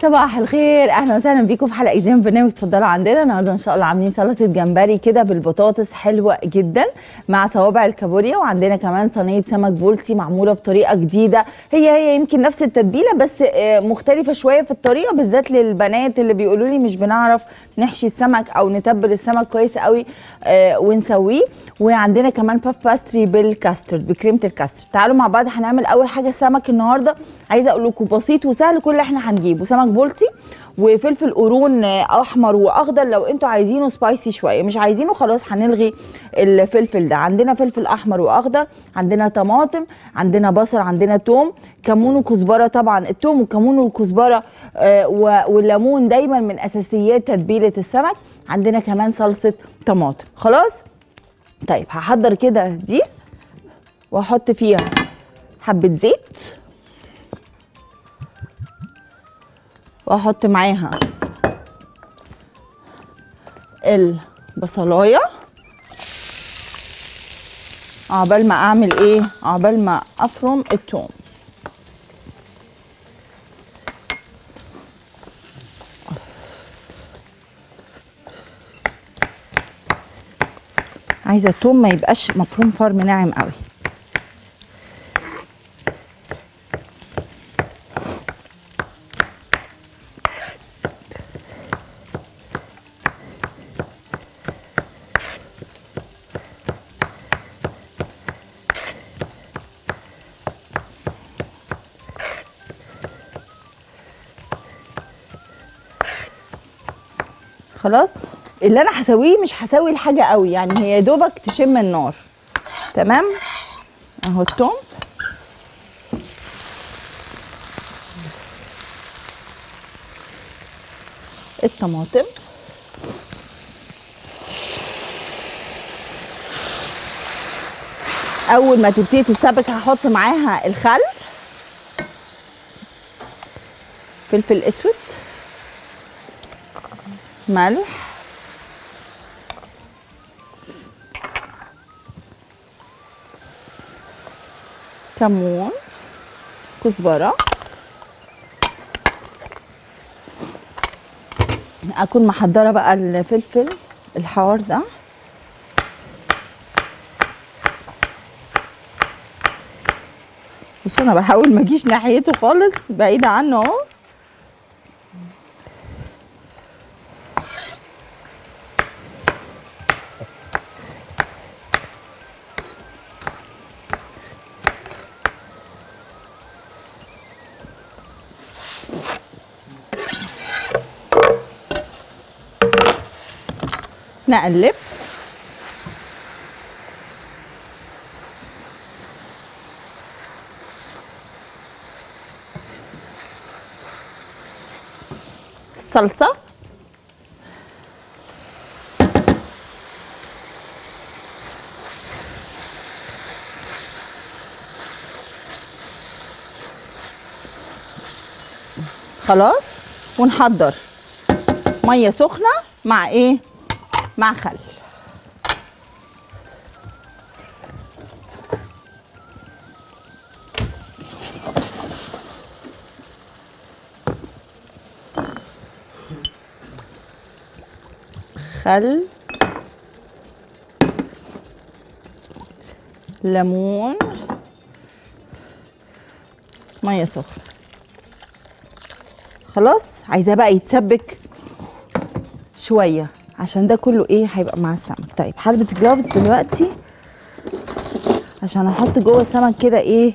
صباح الخير اهلا وسهلا بيكم في حلقه جديده من برنامج اتفضلوا عندنا النهارده ان شاء الله عاملين سلطه جمبري كده بالبطاطس حلوه جدا مع صوابع الكابوريا وعندنا كمان صينيه سمك بولتي معموله بطريقه جديده هي هي يمكن نفس التتبيله بس آه، مختلفه شويه في الطريقه بالذات للبنات اللي بيقولوا لي مش بنعرف نحشي السمك او نتبل السمك كويس قوي آه، ونسويه وعندنا كمان باف باستري بالكاسترد بكريمه الكاسترد تعالوا مع بعض هنعمل اول حاجه سمك النهارده عايزه اقول لكم بسيط وسهل كل اللي احنا هنجيبه سمك بولتي وفلفل قرون آه، احمر واخضر لو انتوا عايزينه سبايسي شويه مش عايزينه خلاص هنلغي الفلفل ده عندنا فلفل احمر واخضر عندنا طماطم عندنا بصل عندنا توم كمون وكزبره طبعا التوم والكمون والكزبره آه، و- والليمون دايما من اساسيات تتبيله السمك عندنا كمان صلصه طماطم خلاص طيب هحضر كده دي واحط فيها حبه زيت واحط معاها البصلايه عقبال ما اعمل ايه عقبال ما افرم الثوم عايزه الثوم ما يبقاش مفروم فرم ناعم قوي خلاص اللي انا هسويه مش هسوي الحاجه قوي يعني هي يا دوبك تشم النار تمام اهو التوم الطماطم اول ما تبتدي تتسبك هحط معاها الخل فلفل اسود ملح كمون كزبرة اكون محضرة بقى الفلفل الحار ده بصوا انا بحاول ما اجيش ناحيته خالص بعيدة عنه اهو نقلب الصلصة خلاص ونحضر ميه سخنه مع ايه مع خل خل ليمون ميه سخنه خلاص عايزاه بقى يتسبك شويه عشان ده كله ايه هيبقى مع السمك طيب هلبس جلافز دلوقتي عشان احط جوه السمك كده ايه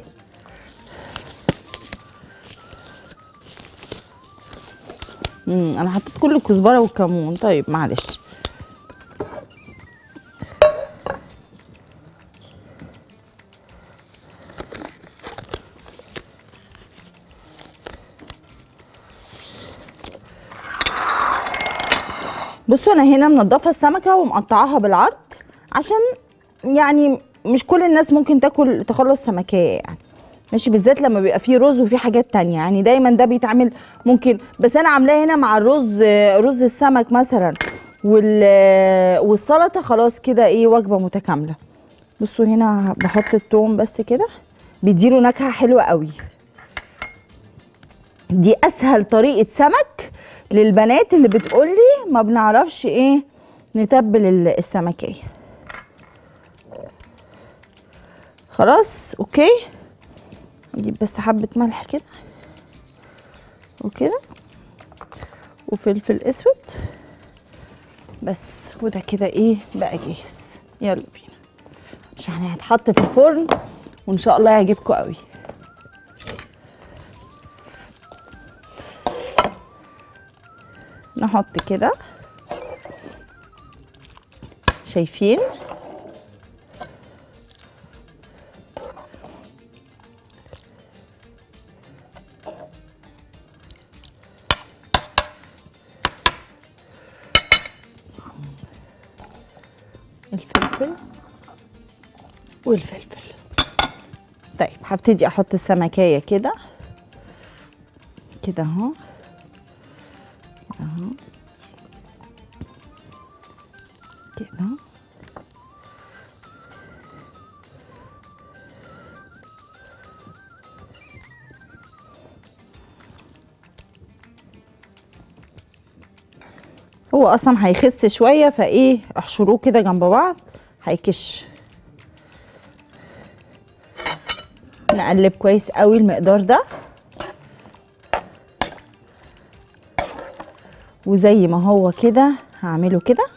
امم انا حطيت كل الكزبره والكمون طيب معلش بصوا انا هنا منضفه السمكه ومقطعاها بالعرض عشان يعني مش كل الناس ممكن تاكل تخلص سمكيه يعني ماشي بالذات لما بيبقى فيه رز وفيه حاجات تانية يعني دايما ده بيتعمل ممكن بس انا عاملاه هنا مع الرز رز السمك مثلا وال والسلطه خلاص كده ايه وجبه متكامله بصوا هنا بحط التوم بس كده بيديله نكهه حلوه قوي دي اسهل طريقه سمك للبنات اللي بتقولي ما بنعرفش ايه نتبل ال- السمكيه خلاص اوكي نجيب بس حبه ملح كده وكده وفلفل اسود بس وده كده ايه بقى جاهز يلا بينا عشان هيتحط في الفرن وان شاء الله يعجبكم قوي نحط كده شايفين الفلفل والفلفل طيب هبتدي احط السمكية كده كده اهو اهو كده هو اصلا هيخس شويه فايه احشروه كده جنب بعض هيكش نقلب كويس قوي المقدار ده وزي ما هو كده هعمله كده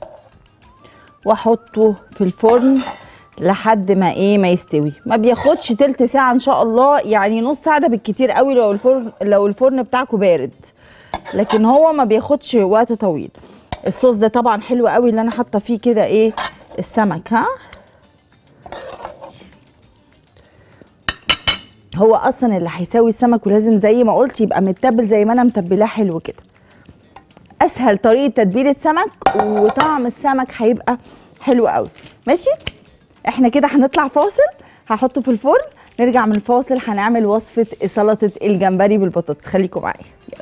واحطه في الفرن لحد ما ايه ما يستوي ما بياخدش تلت ساعه ان شاء الله يعني نص ساعه ده بالكتير قوي لو الفرن لو الفرن بتاعكم بارد لكن هو ما بياخدش وقت طويل الصوص ده طبعا حلو قوي اللي انا حاطه فيه كده ايه السمك ها هو اصلا اللي هيساوي السمك ولازم زي ما قلت يبقى متبل زي ما انا متبلاه حلو كده اسهل طريقه تتبيله سمك وطعم السمك هيبقى حلو قوي ماشي احنا كده هنطلع فاصل هحطه في الفرن نرجع من الفاصل هنعمل وصفه سلطه الجمبري بالبطاطس خليكم معايا يلا.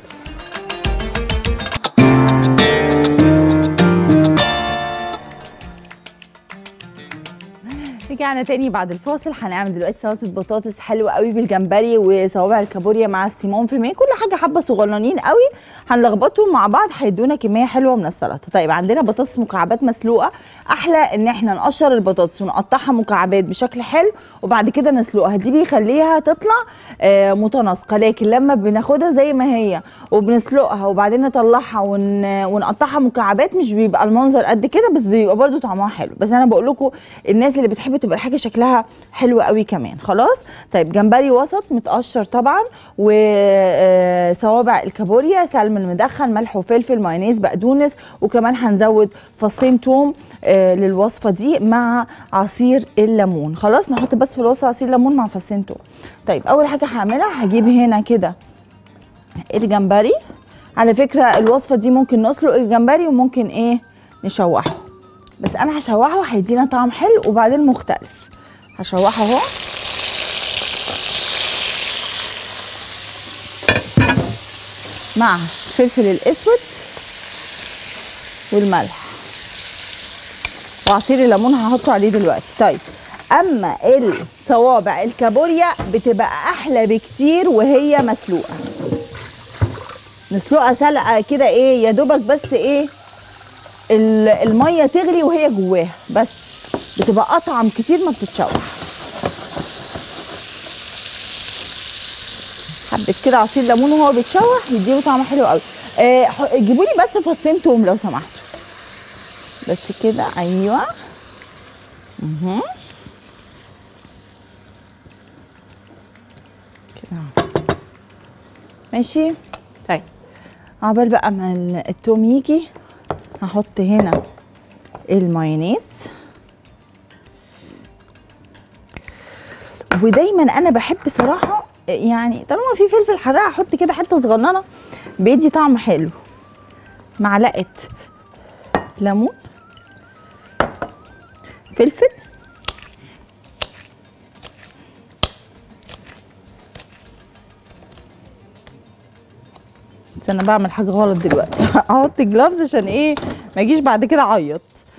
رجعنا تاني بعد الفاصل هنعمل دلوقتي سلطه بطاطس حلوه قوي بالجمبري وصوابع الكابوريا مع السيمون في كل حاجه حبه صغننين قوي هنلخبطهم مع بعض هيدونا كميه حلوه من السلطه طيب عندنا بطاطس مكعبات مسلوقه احلى ان احنا نقشر البطاطس ونقطعها مكعبات بشكل حلو وبعد كده نسلقها دي بيخليها تطلع آه، متناسقه لكن لما بناخدها زي ما هي وبنسلقها وبعدين نطلعها ون... ونقطعها مكعبات مش بيبقى المنظر قد كده بس بيبقى برده طعمها حلو بس انا بقول لكم الناس اللي بتحب تبقى الحاجه شكلها حلو قوي كمان خلاص طيب جمبري وسط متقشر طبعا وصوابع الكابوريا سلمون مدخن ملح وفلفل مايونيز بقدونس وكمان هنزود فصين توم آه، للوصفه دي مع عصير الليمون خلاص نحط بس في الوصفه عصير ليمون مع فصين توم طيب اول حاجه هعملها هجيب هنا كده الجمبري على فكره الوصفه دي ممكن نسلق الجمبري وممكن ايه نشوحه بس انا هشوحه هيدينا طعم حلو وبعدين مختلف هشوحه اهو مع الفلفل الاسود والملح وعصير الليمون هحطه عليه دلوقتي طيب اما الصوابع الكابوريا بتبقى احلى بكتير وهي مسلوقه نسلقها سلقه كده ايه يا دوبك بس ايه ال- الميه تغلي وهي جواها بس بتبقى اطعم كتير ما بتتشوح حبه كده عصير ليمون وهو بيتشوح يديله طعم حلو قوي آه ح- جيبوا لي بس فصين توم لو سمحتوا بس كده ايوه اها كده أهو. ماشي طيب عقبال بقى ما ال- التوم يجي هحط هنا المايونيز ودايما انا بحب صراحه يعني طالما في فلفل حراق احط كده حته صغننه بيدي طعم حلو معلقه ليمون فلفل بس انا بعمل حاجه غلط دلوقتي احط جلافز عشان ايه ما اجيش بعد كده اعيط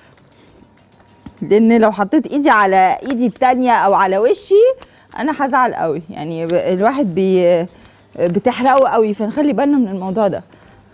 لان لو حطيت ايدي على ايدي التانية او على وشي انا هزعل قوي يعني ب- الواحد بي بتحرقه قوي فنخلي بالنا من الموضوع ده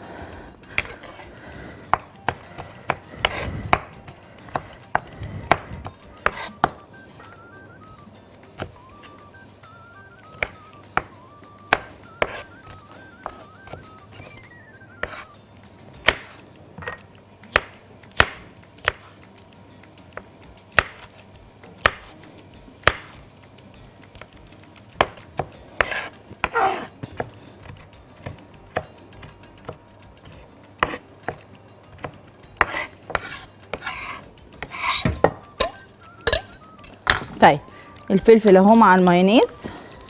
طيب الفلفل اهو مع المايونيز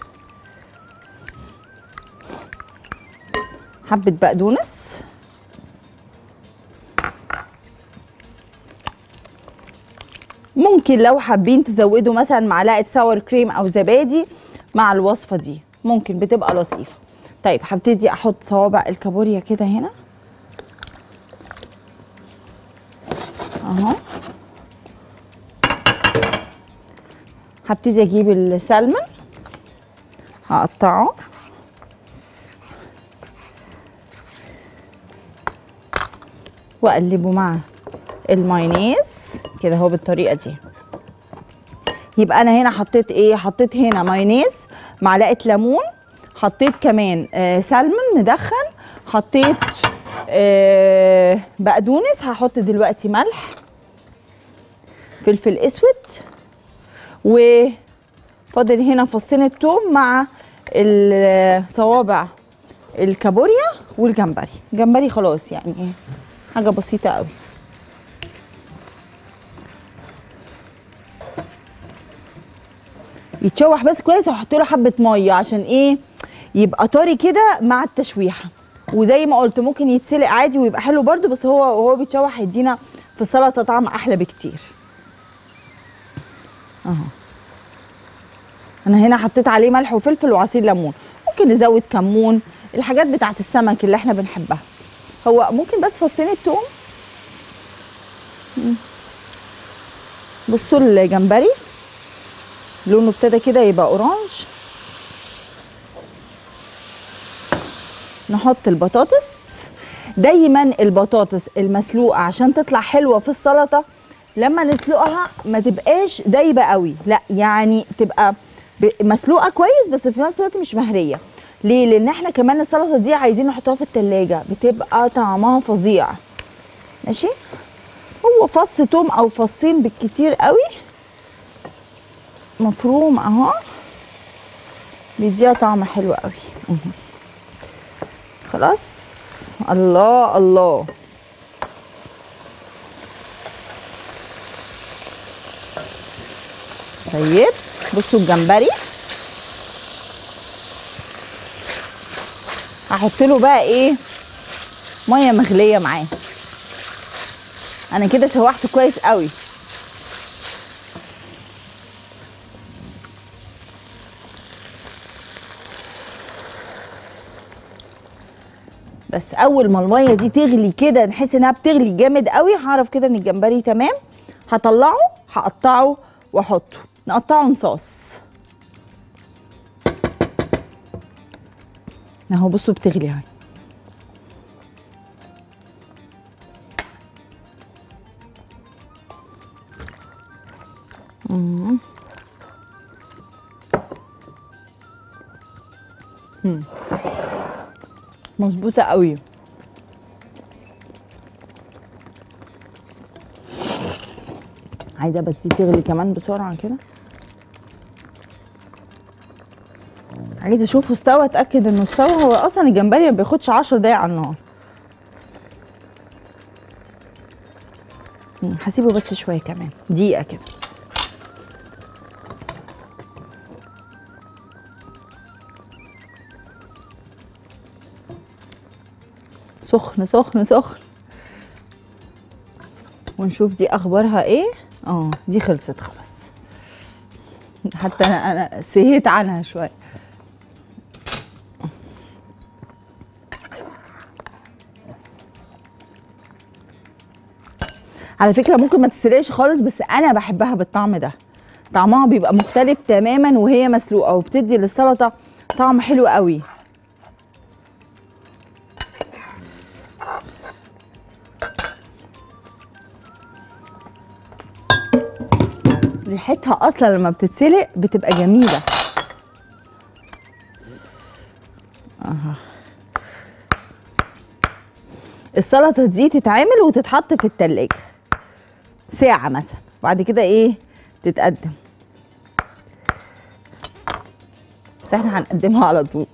حبة بقدونس ممكن لو حابين تزودوا مثلا معلقة ساور كريم او زبادي مع الوصفة دي ممكن بتبقى لطيفة طيب هبتدي احط صوابع الكابوريا كده هنا اهو هبتدي اجيب السلمون هقطعه واقلبه مع المايونيز كده اهو بالطريقه دي يبقى انا هنا حطيت ايه حطيت هنا مايونيز معلقه ليمون حطيت كمان آه سلمون مدخن حطيت آه بقدونس هحط دلوقتي ملح فلفل اسود وفاضل هنا فصين التوم مع الصوابع الكابوريا والجمبري جمبري خلاص يعني حاجه بسيطه قوي يتشوح بس كويس واحط له حبه ميه عشان ايه يبقى طري كده مع التشويحه وزي ما قلت ممكن يتسلق عادي ويبقى حلو برده بس هو وهو بيتشوح هيدينا في السلطه طعم احلى بكتير اهو انا هنا حطيت عليه ملح وفلفل وعصير ليمون ممكن نزود كمون الحاجات بتاعت السمك اللي احنا بنحبها هو ممكن بس فصين التوم بصوا الجمبري لونه ابتدى كده يبقى اورانج نحط البطاطس دايما البطاطس المسلوقه عشان تطلع حلوه في السلطه لما نسلقها ما تبقاش دايبه قوي لا يعني تبقى مسلوقه كويس بس في نفس الوقت مش مهريه ليه لان احنا كمان السلطه دي عايزين نحطها في التلاجة بتبقى طعمها فظيع ماشي هو فص توم او فصين بالكتير قوي مفروم اهو بيديها طعم حلو قوي خلاص الله الله طيب بصوا الجمبري هحط له بقى ايه ميه مغليه معاه انا كده شوحته كويس قوي بس اول ما الميه دي تغلي كده نحس انها بتغلي جامد قوي هعرف كده ان الجمبري تمام هطلعه هقطعه واحطه نقطعه نصاص اهو بصوا بتغلي اهي مم. مم. مظبوطه قوي عايزه بس دي تغلي كمان بسرعه كده عايزه اشوفه استوى اتاكد انه استوى هو اصلا الجمبري ما بياخدش 10 دقايق على النار مم، هسيبه بس شويه كمان دقيقه كده سخن سخن سخن ونشوف دي اخبارها ايه اه دي خلصت خلاص حتى انا انا سهيت عنها شويه على فكره ممكن ما تسرقش خالص بس انا بحبها بالطعم ده طعمها بيبقى مختلف تماما وهي مسلوقه وبتدي للسلطه طعم حلو قوي ريحتها اصلا لما بتتسلق بتبقى جميله اها السلطه دي تتعمل وتتحط في التلاجة ساعه مثلا بعد كده ايه تتقدم بس احنا هنقدمها على طول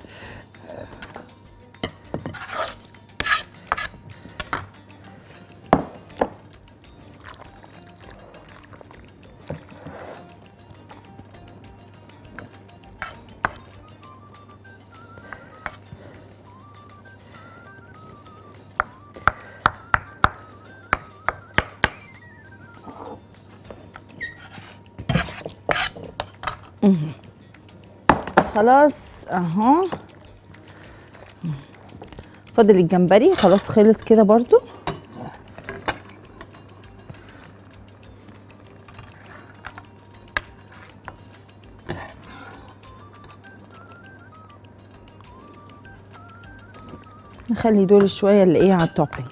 خلاص اهو فاضل الجمبري خلاص خلص كده برضو نخلي دول شويه اللي ايه على التوبينج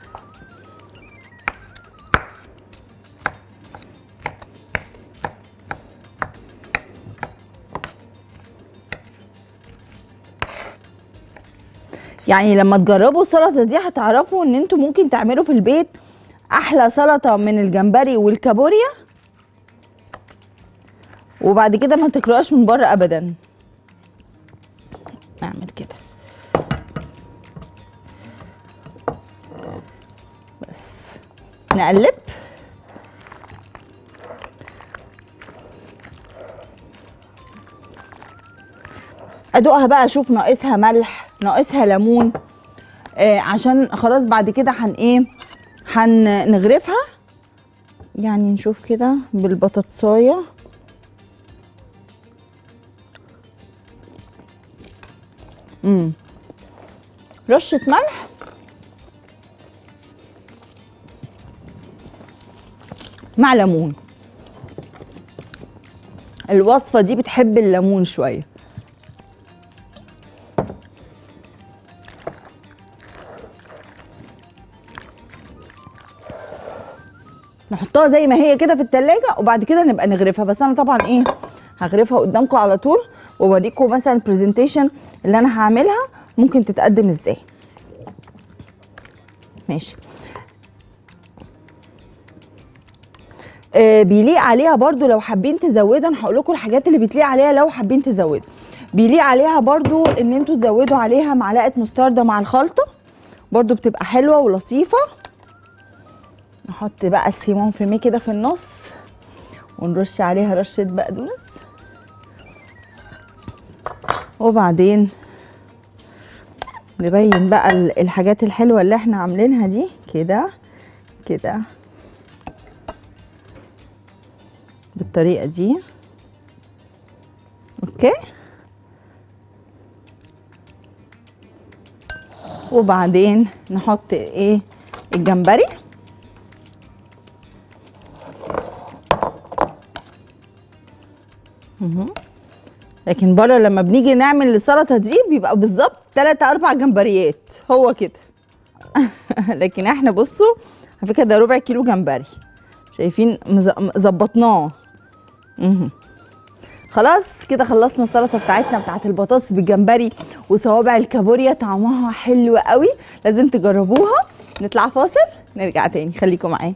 يعني لما تجربوا السلطه دي هتعرفوا ان انتوا ممكن تعملوا في البيت احلى سلطه من الجمبري والكابوريا وبعد كده ما تاكلوهاش من بره ابدا نعمل كده بس نقلب ادوقها بقى اشوف ناقصها ملح ناقصها ليمون آه عشان خلاص بعد كده هن ايه هنغرفها يعني نشوف كده بالبطاطسايه امم رشه ملح مع ليمون الوصفه دي بتحب الليمون شويه نحطها زي ما هي كده في التلاجة وبعد كده نبقى نغرفها بس انا طبعا ايه هغرفها قدامكم على طول واوريكم مثلا البرزنتيشن اللي انا هعملها ممكن تتقدم ازاي ماشي آه بيليق عليها برضو لو حابين تزودوا انا هقول لكم الحاجات اللي بتليق عليها لو حابين تزودوا بيليق عليها برضو ان انتوا تزودوا عليها معلقه مستردة مع الخلطه برضو بتبقى حلوه ولطيفه نحط بقى السيمون فيمي كده في النص ونرش عليها رشه بقدونس وبعدين نبين بقى الحاجات الحلوه اللي احنا عاملينها دي كده كده بالطريقه دي اوكي وبعدين نحط ايه الجمبري لكن بره لما بنيجي نعمل السلطه دي بيبقى بالظبط 3 4 جمبريات هو كده لكن احنا بصوا على فكره ده ربع كيلو جمبري شايفين ظبطناه خلاص كده خلصنا السلطه بتاعتنا بتاعت البطاطس بالجمبري وصوابع الكابوريا طعمها حلو قوي لازم تجربوها نطلع فاصل نرجع تاني خليكم معايا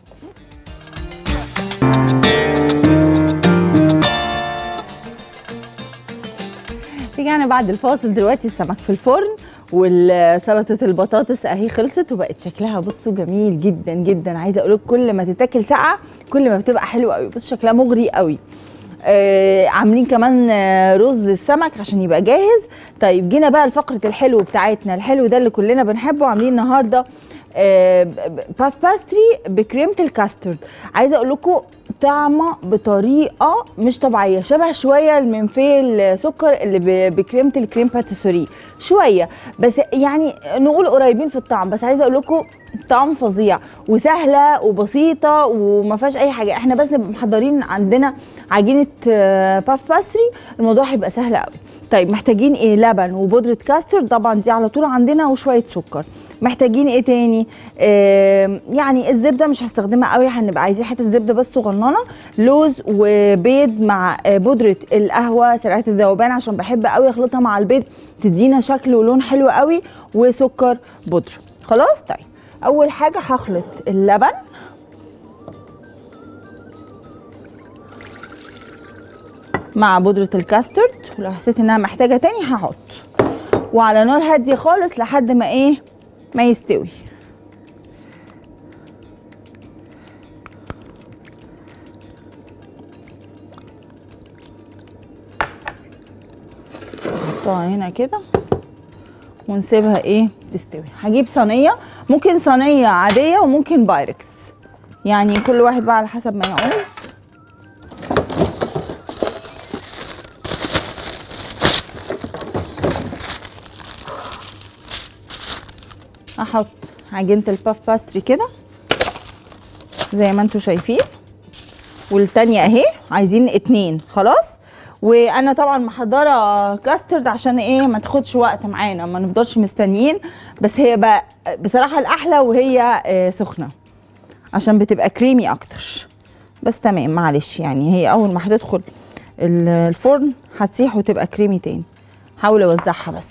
رجعنا بعد الفاصل دلوقتي السمك في الفرن وسلطه البطاطس اهي خلصت وبقت شكلها بصوا جميل جدا جدا عايزه اقول كل ما تتاكل ساقعه كل ما بتبقى حلوه قوي بص شكلها مغري قوي آه عاملين كمان آه رز السمك عشان يبقى جاهز طيب جينا بقى لفقره الحلو بتاعتنا الحلو ده اللي كلنا بنحبه عاملين النهارده آه باف باستري بكريمه الكاسترد عايزه اقول لكم طعمه بطريقه مش طبيعيه شبه شويه المنفيه السكر اللي بكريمه الكريم باتيسوري شويه بس يعني نقول قريبين في الطعم بس عايزه اقول لكم طعم فظيع وسهله وبسيطه وما فيهاش اي حاجه احنا بس نبقى محضرين عندنا عجينه باف باستري الموضوع هيبقى سهل قوي طيب محتاجين ايه لبن وبودره كاستر طبعا دي على طول عندنا وشويه سكر محتاجين ايه تاني آه يعني الزبده مش هستخدمها قوي هنبقى عايزين حته زبده بس صغننه لوز وبيض مع آه بودره القهوه سريعه الذوبان عشان بحب قوي اخلطها مع البيض تدينا شكل ولون حلو قوي وسكر بودره خلاص طيب اول حاجه هخلط اللبن مع بودره الكاسترد ولو حسيت انها محتاجه تاني هحط وعلى نار هاديه خالص لحد ما ايه ما يستوي نحطها هنا كده ونسيبها ايه تستوي هجيب صينيه ممكن صينيه عاديه وممكن بايركس يعني كل واحد بقى على حسب ما يعوز احط عجينه الباف باستري كده زي ما انتم شايفين والتانية اهي عايزين اتنين خلاص وانا طبعا محضره كاسترد عشان ايه ما تاخدش وقت معانا ما نفضلش مستنيين بس هي بقى بصراحه الاحلى وهي آه، سخنه عشان بتبقى كريمي اكتر بس تمام معلش يعني هي اول ما هتدخل ال- الفرن هتسيح وتبقى كريمي تاني حاول اوزعها بس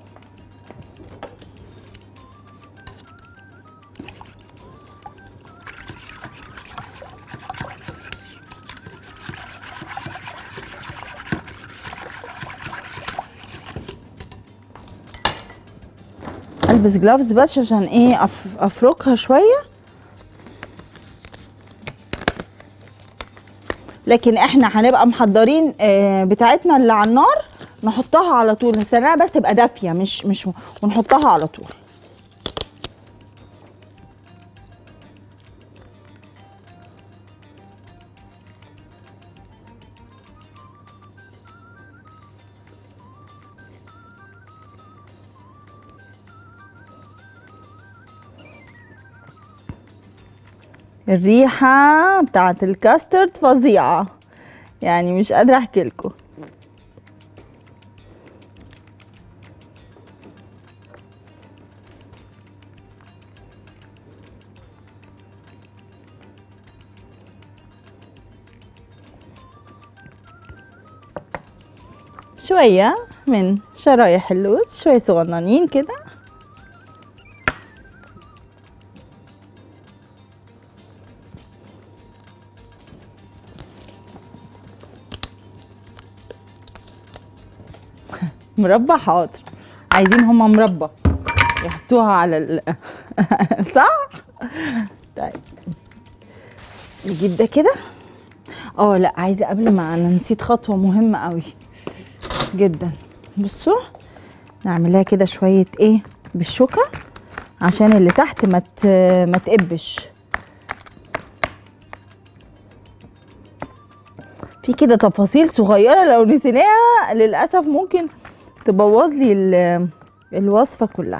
البس جلافز بس عشان ايه أف- افركها شويه لكن احنا هنبقى محضرين آه، بتاعتنا اللي على النار نحطها على طول نستناها بس تبقى دافيه مش مش ونحطها على طول الريحه بتاعت الكاسترد فظيعه يعني مش قادره احكي لكم شويه من شرايح اللوز شويه صغننين كده مربى حاضر عايزين هما مربى يحطوها على ال صح طيب نجيب ده كده اه لا عايزه قبل ما انا نسيت خطوه مهمه قوي جدا بصوا نعملها كده شويه ايه بالشوكه عشان اللي تحت ما ت- ما تقبش في كده تفاصيل صغيره لو نسيناها للاسف ممكن تبوظ لي ال- الوصفه كلها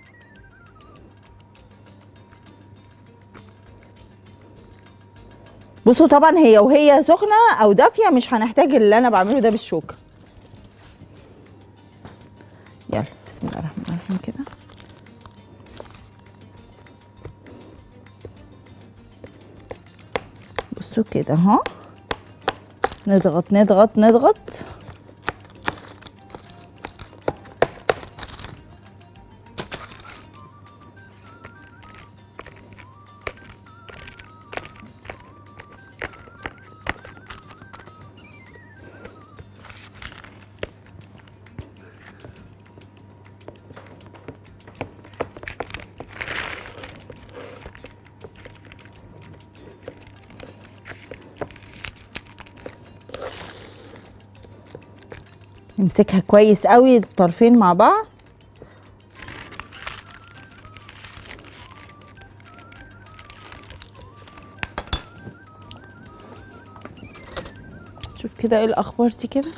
بصوا طبعا هي وهي سخنه او دافيه مش هنحتاج اللي انا بعمله ده بالشوكه يلا بسم الله الرحمن الرحيم كده بصوا كده اهو نضغط نضغط نضغط نمسكها كويس قوي الطرفين مع بعض شوف كده ايه الاخبار دي كده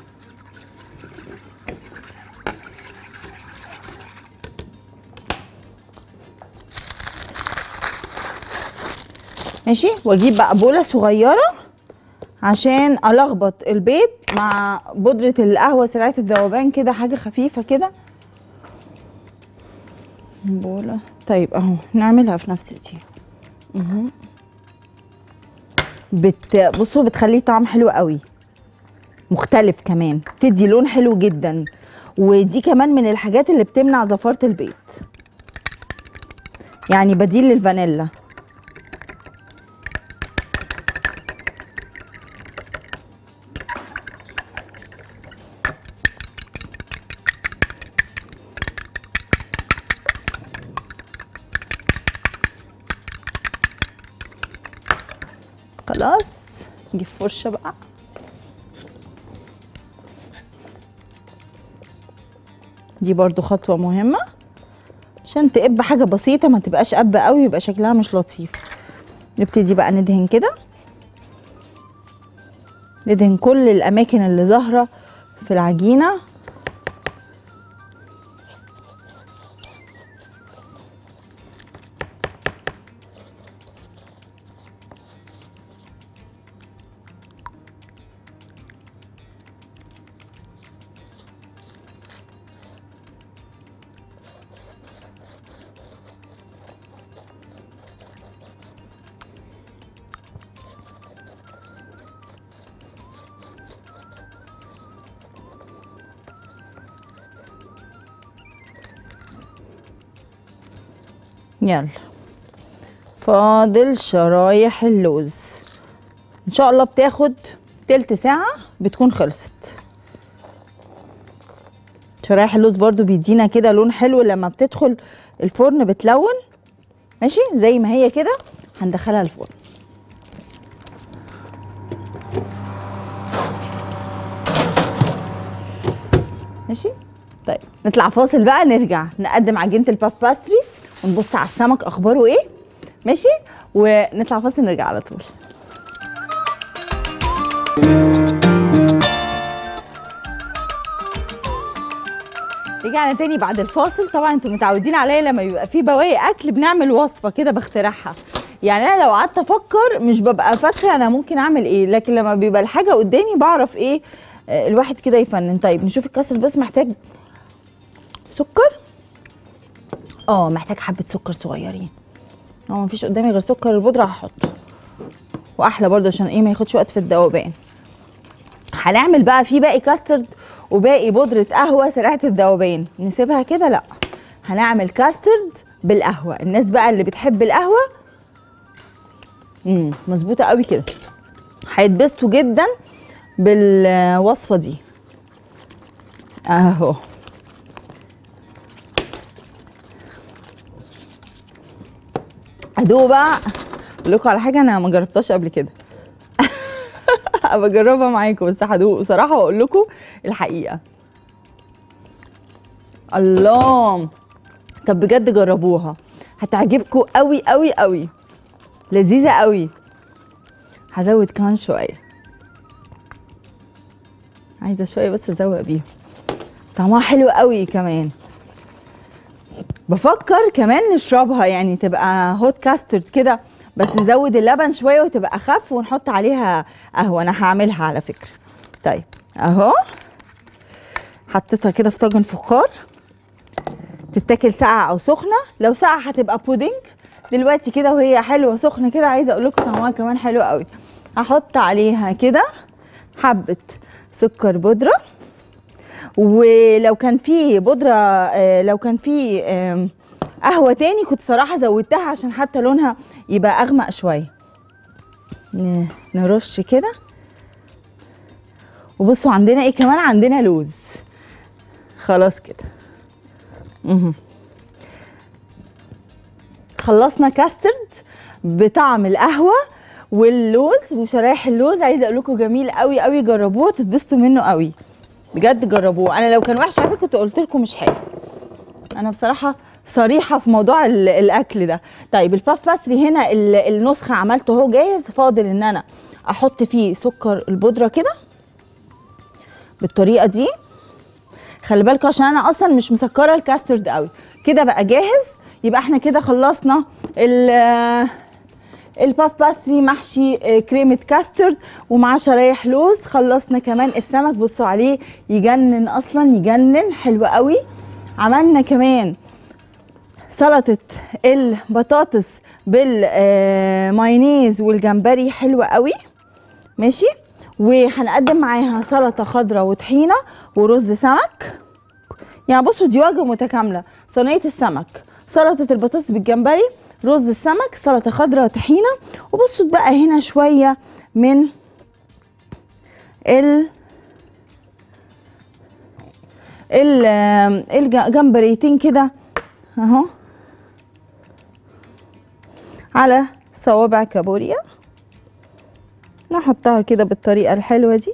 ماشي واجيب بقى بوله صغيره عشان الخبط البيض مع بودره القهوه سريعه الذوبان كده حاجه خفيفه كده بوله طيب اهو نعملها في نفس دي اهو بت بصوا بتخليه طعم حلو قوي مختلف كمان تدي لون حلو جدا ودي كمان من الحاجات اللي بتمنع زفاره البيض يعني بديل للفانيلا خلاص نجيب فرشه بقى دي برضو خطوه مهمه عشان تقب حاجه بسيطه ما تبقاش قب قوي يبقى شكلها مش لطيف نبتدي بقى ندهن كده ندهن كل الاماكن اللي ظاهره في العجينه يلا فاضل شرايح اللوز ان شاء الله بتاخد تلت ساعة بتكون خلصت شرايح اللوز برضو بيدينا كده لون حلو لما بتدخل الفرن بتلون ماشي زي ما هي كده هندخلها الفرن ماشي طيب نطلع فاصل بقى نرجع نقدم عجينه الباف باستري ونبص على السمك اخباره ايه ماشي ونطلع فاصل نرجع على طول رجعنا تاني بعد الفاصل طبعا انتوا متعودين عليا لما بيبقى في بواقي اكل بنعمل وصفه كده بخترعها يعني انا لو قعدت افكر مش ببقى فاكره انا ممكن اعمل ايه لكن لما بيبقى الحاجه قدامي بعرف ايه آه، الواحد كده يفنن طيب نشوف الكسر بس محتاج سكر اه محتاج حبه سكر صغيرين اه مفيش قدامي غير سكر البودره هحطه واحلى برضه عشان ايه ما ياخدش وقت في الذوبان هنعمل بقى في باقي كاسترد وباقي بودره قهوه سريعه الذوبان نسيبها كده لا هنعمل كاسترد بالقهوه الناس بقى اللي بتحب القهوه امم مظبوطه قوي كده هيتبسطوا جدا بالوصفه دي اهو ادوق بقى اقول لكم على حاجه انا ما جربتهاش قبل كده بجربها معاكم بس هدوق بصراحه واقول لكم الحقيقه الله طب بجد جربوها هتعجبكم قوي قوي قوي لذيذه قوي هزود كمان شويه عايزه شويه بس ازوق بيهم طعمها حلو قوي كمان بفكر كمان نشربها يعني تبقى هوت كاسترد كده بس نزود اللبن شويه وتبقى اخف ونحط عليها قهوه انا هعملها على فكره طيب اهو حطيتها كده في طاجن فخار تتاكل ساقعه او سخنه لو ساقعه هتبقى بودنج دلوقتي كده وهي حلوه سخنه كده عايزه اقول لكم طعمها كمان حلو قوي هحط عليها كده حبه سكر بودره ولو كان في بودره آه، لو كان في آم، قهوه تاني كنت صراحه زودتها عشان حتى لونها يبقى اغمق شويه ن- نرش كده وبصوا عندنا ايه كمان عندنا لوز خلاص كده مهم. خلصنا كاسترد بطعم القهوه واللوز وشرايح اللوز عايزه اقول لكم جميل قوي قوي جربوه تتبسطوا منه قوي بجد جربوه انا لو كان وحش على فكره كنت قلت لكم مش حلو انا بصراحه صريحه في موضوع ال- الاكل ده طيب الباف باستري هنا ال- النسخه عملته اهو جاهز فاضل ان انا احط فيه سكر البودره كده بالطريقه دي خلي بالكوا عشان انا اصلا مش مسكره الكاسترد قوي كده بقى جاهز يبقى احنا كده خلصنا ال الباف باستري محشي آه، كريمه كاسترد ومعاه شرايح لوز خلصنا كمان السمك بصوا عليه يجنن اصلا يجنن حلو قوي عملنا كمان سلطه البطاطس بالمايونيز والجمبري حلوه قوي ماشي وهنقدم معاها سلطه خضراء وطحينه ورز سمك يعني بصوا دي وجبه متكامله صينيه السمك سلطه البطاطس بالجمبري رز السمك سلطه خضراء وطحينه وبصوا بقى هنا شويه من ال ال الجمبريتين كده اهو على صوابع كابوريا نحطها كده بالطريقه الحلوه دي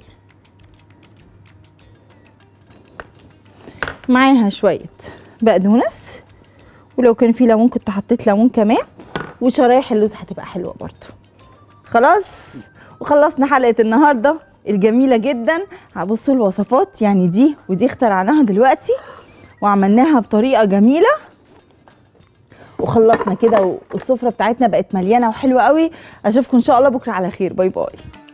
معاها شويه بقدونس ولو كان في ليمون كنت حطيت ليمون كمان وشرايح اللوز هتبقى حلوه برضو خلاص وخلصنا حلقه النهارده الجميله جدا هبصوا الوصفات يعني دي ودي اخترعناها دلوقتي وعملناها بطريقه جميله وخلصنا كده والسفره بتاعتنا بقت مليانه وحلوه قوي اشوفكم ان شاء الله بكره على خير باي باي